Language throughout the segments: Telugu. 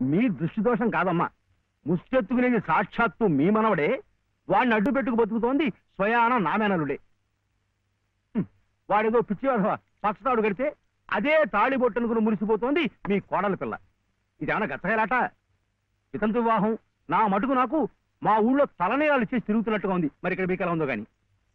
మీ దృష్టి దోషం కాదమ్మా ముష్టెత్తుకునేది సాక్షాత్తు మీ మనవడే వాడిని అడ్డు పెట్టుకు బతుకుతోంది స్వయాన నామేనలుడే హ్మ్. వాడేదో పిచ్చివాడు పచ్చతాడు కడితే అదే తాళి బొట్టనుకుని మురిసిపోతోంది మీ కోడల పిల్ల ఇదేమన్నా గచ్చగలాట వితంతు వివాహం నా మటుకు నాకు మా ఊళ్ళో తలనేయాలు చేసి తిరుగుతున్నట్టుగా ఉంది మరి ఇక్కడ మీకు ఎలా ఉందో గాని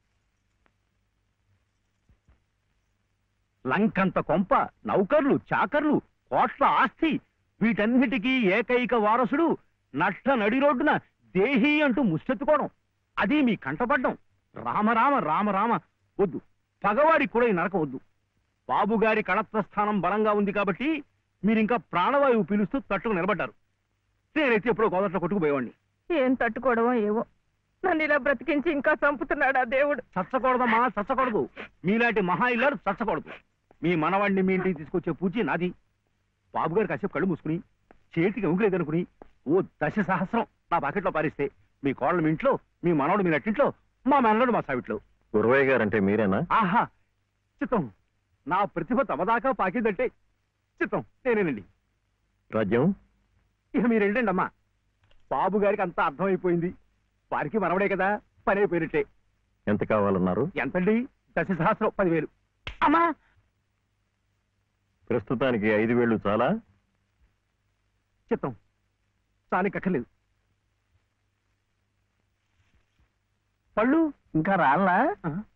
లంకంత కొంప నౌకర్లు చాకర్లు కోట్ల ఆస్తి వీటన్నిటికీ ఏకైక వారసుడు నట్ట నడి రోడ్డున దేహి అంటూ ముష్టెత్తుకోవడం అది మీ కంటపడ్డం రామరామ రామరామ వద్దు పగవాడికి కూడా ఈ నరక వద్దు బాబుగారి కళత్వ స్థానం బలంగా ఉంది కాబట్టి మీరింకా ప్రాణవాయువు పీలుస్తూ తట్టుకు నిలబడ్డారు నేనైతే ఎప్పుడో గోదట్లో కొట్టుకుపోయేవాడిని ఏం తట్టుకోవడమో ఏవో నన్ను ఇలా బ్రతికించి ఇంకా చంపుతున్నాడు ఆ దేవుడు చచ్చకూడదమ్మా చచ్చకూడదు మీలాంటి మహా ఇల్లాడు చచ్చకూడదు మీ మనవాడిని మీ ఇంటికి తీసుకొచ్చే పూచి నాది బాబుగారు కాసేపు కళ్ళు మూసుకుని చేతికి ఉంగలేదనుకుని ఓ దశ సహస్రం నా బాకెట్లో పారిస్తే మీ కోడలు మీ ఇంట్లో మీ మనవడు మీ నట్టింట్లో మా మనవడు మా సావిట్లో గురవయ్య గారంటే మీరేనా ఆహా చిత్తం నా ప్రతిభ తమదాకా పాకిందంటే చిత్తం నేనేనండి రాజ్యం ఇక మీరు వెళ్ళండి అమ్మా బాబు గారికి అంతా అర్థమైపోయింది వారికి మనవడే కదా పని అయిపోయినట్టే ఎంత కావాలన్నారు ఎంతండి దశ సహస్రం పదివేలు అమ్మా ప్రస్తుతానికి ఐదు వేళ్ళు చాలా చిత్తం స్థానిక అక్కర్లేదు పళ్ళు ఇంకా రాళ్ళా ఆ?